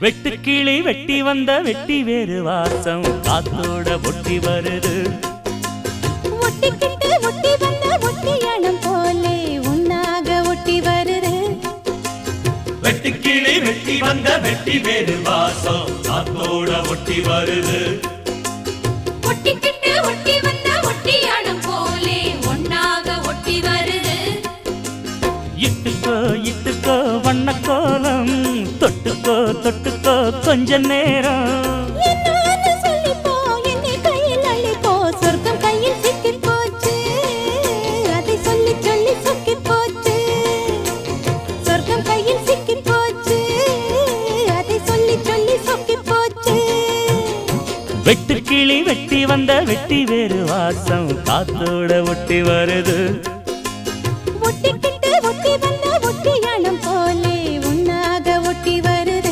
வெட்டுக்கிளி வெட்டி வந்த வெட்டி வேறு வாசம் காத்தோட ஒட்டி வருது ஒட்டிக்கிட்டு ஒட்டி வந்த ஒட்டியானம் போலே உன்னாக ஒட்டி வருது வெட்டுக்கிளி வெட்டி வந்த வெட்டி வேறு வாசம் காத்தோட ஒட்டி வருது ஒட்டிக்கிட்டு ஒட்டி வந்த ஒட்டியானம் போலே ஒன்னாக ஒட்டி வருது இட்டுக்கோ இட்டுக்கோ வண்ண கோலம் தொட்டுக்கோ தொட்டுக்கோ கொஞ்ச நேரம் என்னான்னு சொல்லிப்போ என்னை கையில் அள்ளிப்போ சொர்க்கம் கையில் சிக்கிப் போச்சு அதை சொல்லி சொல்லி சொக்கிப் போச்சு சொர்க்கம் கையில் சிக்கிப் போச்சு அதை சொல்லி சொல்லி சொக்கிப் போச்சு வெட்டுக்கிளி வெட்டி வந்த வெட்டி வேறு வாசம் காத்தோட ஒட்டி வருது ஒட்டிக்கிட்டு ஒட்டி வந்த ஒட்டியானம் போலே உன்னாக ஒட்டி வருது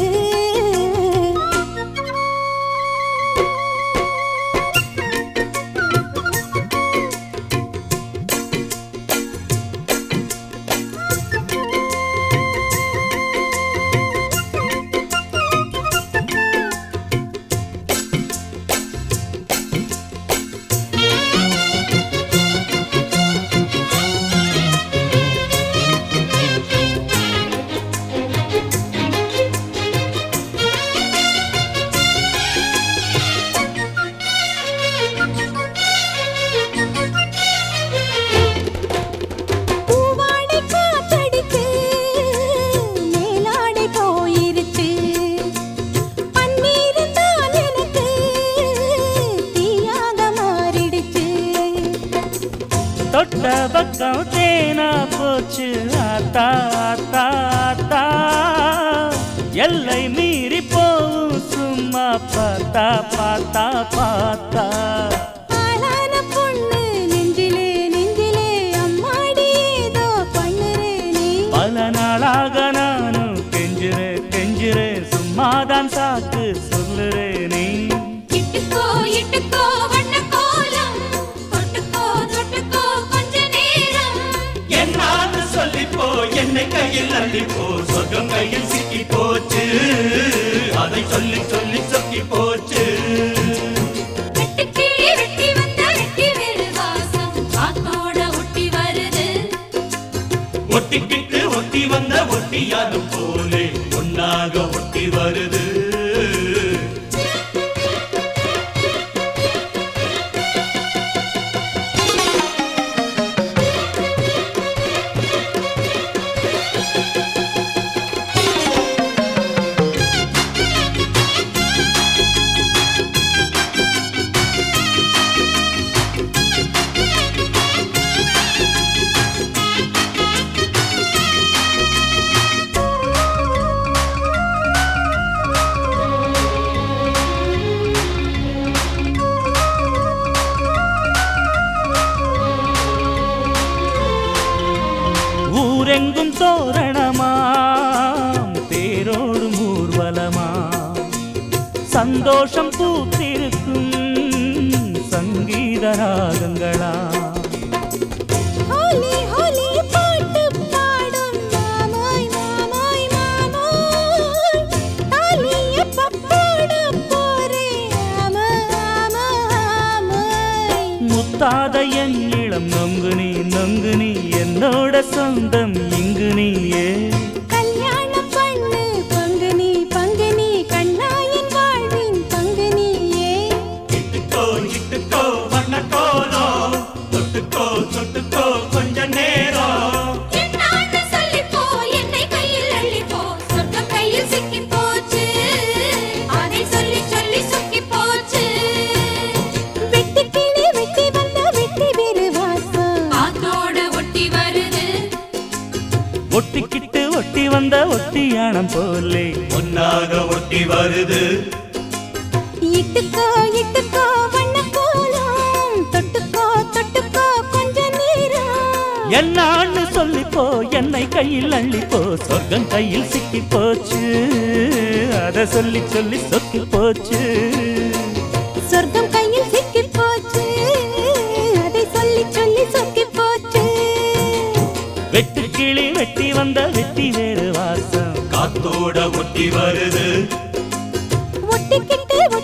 பூவாடை காத்தடிச்சு மேலாடை போயிருச்சு பன்னீர் தான் எனக்கு தீயாக மாறிடுச்சு தொட்ட பக்கம் தேனா போச்சு ஆத்தா ஆத்தா ஆத்தா எல்லை மீறி போகும் சும்மா பார்த்தா பார்த்தா பார்த்தா ஆளான பொண்ணு நெஞ்சிலே நெஞ்சிலே அம்மாடி ஏதோ பண்ணுறே நீ பல நாளாக நானும் கெஞ்சுறே கெஞ்சுறே சும்மாதான் சாக்கு சொல்லுறே நீ இட்டுக்கோ இட்டுக்கோ வண்ண கோலம் தொட்டுக்கோ தொட்டுக்கோ கொஞ்ச நேரம் என்னான்னு சொல்லிப்போ என்னை கையில் அள்ளிப்போ சொர்க்கம் கையில் சிக்கி போச்சு அதை சொல்லி சொல்லி சொக்கி போச்சு வெட்டுக்கிளி வெட்டி வந்த வெட்டி வேறு வாசம் காத்தோட ஒட்டி வருது ஒட்டிக்கிட்டு ஒட்டி வந்த ஒட்டியாரும் போலே ஒன்னாக ஒட்டி வருது ஊரெங்கும் தோரணமாம் தேரோடும் ஊர்வலமா சந்தோஷம் பூத்திருக்கும் சங்கீத ராகங்களா ஹோலி ஹோலி பாட்டு பாடும் மாமாய் மாமாய் மாமாய் தாலி எப்ப போட போறே ஆமா ஆமா ஆமாய் முத்தாத என் இளம் நொங்கு நீ நொங்கு நீ என்னோட சொந்தம் இங்கு நீயே கல்யாணம் பண்ணு பங்கு நீ பங்கு நீ கண்ணாயின் வாழ்வின் பங்கு நீயே இட்டுக்கோ இட்டுக்கோ வண்ண கோலம் தொட்டுக்கோ தொட்டுக்கோ கொஞ்ச நேரம் என்னான்னு சொல்லிப்போ என்னை கையில் அள்ளிப்போ சொர்க்கம் கையில் சிக்கி போச்சு அதை சொல்லி சொல்லி சொக்கி போச்சு வெட்டி கிளி வெட்டி வந்த வெட்டி வேறு வாசம் காத்தோட ஒட்டி வருது ஒட்டிக்கிட்டு ஒட்டி வந்த ஒட்டியானம் போலே ஒன்னாக ஒட்டி வருது இட்டுக்கோ இட்டுக்கோ வண்ண கோலம் தொட்டுக்கோ தொட்டுக்கோ கொஞ்ச நேரம் என்னான்னு சொல்லிப்போ என்னை கையில் அள்ளிப்போ சொர்க்கம் கையில் சிக்கி போச்சு அத சொல்லி சொல்லி சொக்கி போச்சு சொர்க்கம் கையில் சிக்கி போச்சு அதை சொல்லி சொல்லி சொக்கி போச்சு வெட்டு கிளி வெட்டி வந்த வெட்டி வேறு வாசம் காத்தோட ஒட்டி வருது ஒட்டிக்கிட்டு